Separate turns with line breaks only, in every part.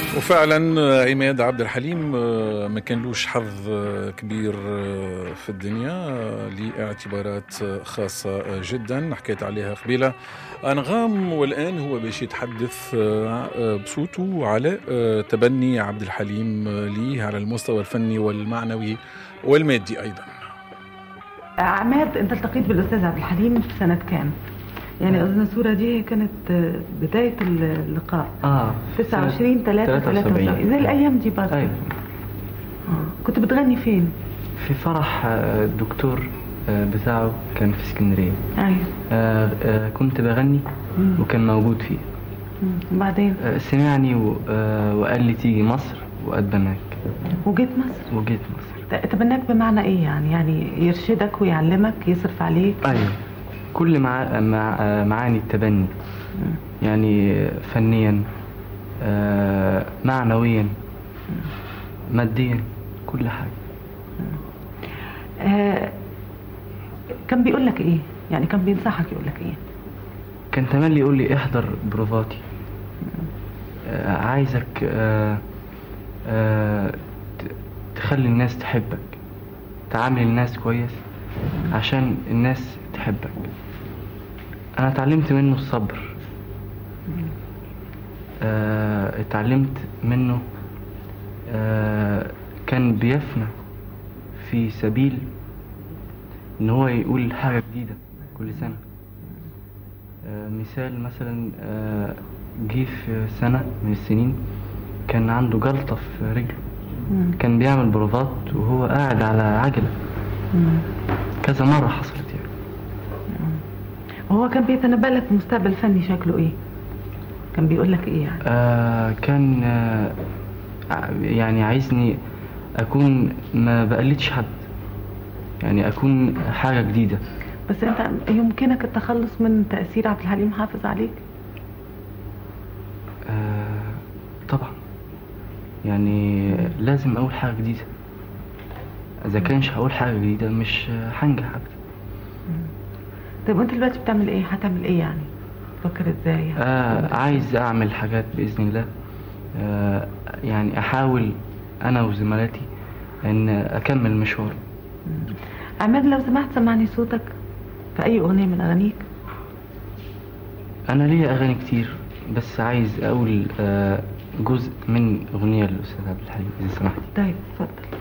وفعلا عماد عبد الحليم ما كانلوش حظ كبير في الدنيا لاعتبارات خاصة جدا حكيت عليها قبيلة أنغام والآن هو باش يتحدث بصوته على تبني عبد الحليم ليه على المستوى الفني والمعنوي والمادي أيضا
عماد انت التقيت بالاستاذ عبد الحليم في سنه كام؟ يعني اظن الصوره دي كانت بدايه اللقاء
اه
29 3 73 زي الايام دي برضه
ايوه
آه. كنت بتغني فين؟
في فرح الدكتور بتاعه كان في اسكندريه
ايوه
آه آه كنت بغني
مم.
وكان موجود فيه
مم. وبعدين
آه سمعني و- آه وقال لي تيجي مصر واتبناك
وجيت مصر
وجيت مصر
تبناك بمعنى ايه يعني؟ يعني يرشدك ويعلمك يصرف عليك
ايوه كل مع... مع... آه، معاني التبني
مم.
يعني آه، فنيا آه معنويا ماديا كل حاجه
آه كان بيقول لك ايه؟ يعني كان بينصحك يقول لك ايه؟
كان تملي يقول لي احضر بروفاتي آه عايزك آه آه ت- تخلي الناس تحبك تعامل الناس كويس عشان الناس تحبك انا اتعلمت منه الصبر آه اتعلمت منه آه كان بيفنى في سبيل ان هو يقول حاجة جديدة كل سنة آه، مثال مثلا آه، جه في سنة من السنين كان عنده جلطة في رجله
مم.
كان بيعمل بروفات وهو قاعد على عجلة
مم.
كذا مرة حصلت يعني
وهو كان بيتنبأ لك مستقبل فني شكله ايه؟ كان بيقول لك ايه يعني؟
آه كان آه ع- يعني عايزني أكون ما بقلدش حد يعني أكون حاجة جديدة
بس انت يمكنك التخلص من تأثير عبد الحليم حافظ عليك؟
آه طبعا يعني لازم أقول حاجة جديدة إذا كانش هقول حاجة جديدة مش هنجح أبدا
طيب وانت دلوقتي بتعمل ايه؟ هتعمل ايه يعني؟ تفكر ازاي؟
آه عايز أعمل حاجات بإذن الله آه يعني أحاول أنا وزملاتي إن أكمل مشواري
عماد لو سمحت سمعني صوتك في اي اغنية من اغانيك
أنا ليا أغاني كتير بس عايز أقول آه جزء من أغنية للأستاذ عبد الحليم إذا سمحتي
طيب اتفضل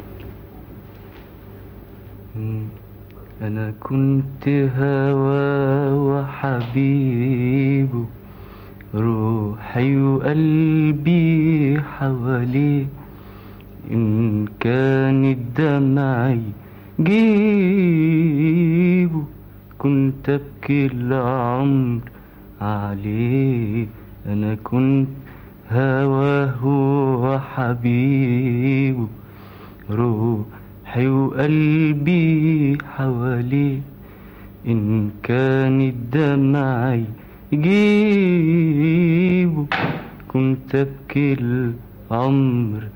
مم. أنا كنت هوى وحبيبه روحي وقلبي حواليه إن كانت دمعي جيبه كنت أبكي العمر عليه أنا كنت هواه وحبيبه روحي وقلبي حواليه إن كانت دمعي جيبه كنت أبكي العمر